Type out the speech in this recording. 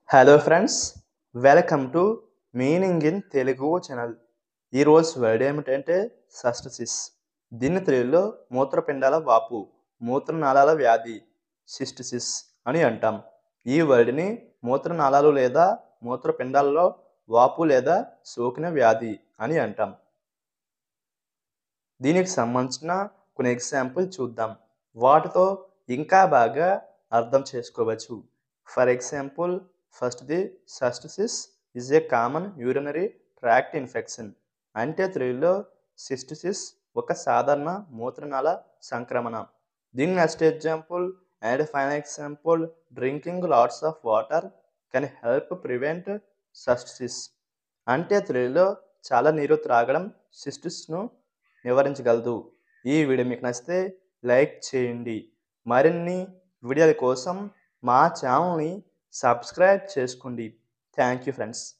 hello friends welcome to meaning in Telugu channel ఈరోజు word ఏమిటంటే cystitis దీన్ని తెలుగులో మూత్రపిండాల వాపు మూత్రనాళాల వ్యాధి సిస్టిసిస్ అని అంటాం ఈ వర్డ్ని మూత్రనాళాలు లేదా మూత్రపిండాలలో వాపు లేదా సోకిన వ్యాధి అని అంటాం దీనికి సంబంధించిన కొన్ని ఎగ్జాంపుల్ చూద్దాం వాటితో ఇంకా బాగా అర్థం చేసుకోవచ్చు ఫర్ ఎగ్జాంపుల్ ఫస్ట్ది cystitis is a common urinary tract infection అంటే తెలుగులో సిస్టిసిస్ ఒక సాధారణ మూత్రనాళ సంక్రమణ దీని next example and fine example drinking lots of water can help prevent cystitis అంటే తెలుగులో చాలా నీరు త్రాగడం సిస్టిస్ను నివారించగలదు ఈ వీడియో మీకు నచ్చితే లైక్ చేయండి మరిన్ని వీడియోల కోసం మా ఛానల్ని సబ్స్క్రైబ్ చేసుకోండి థ్యాంక్ యూ ఫ్రెండ్స్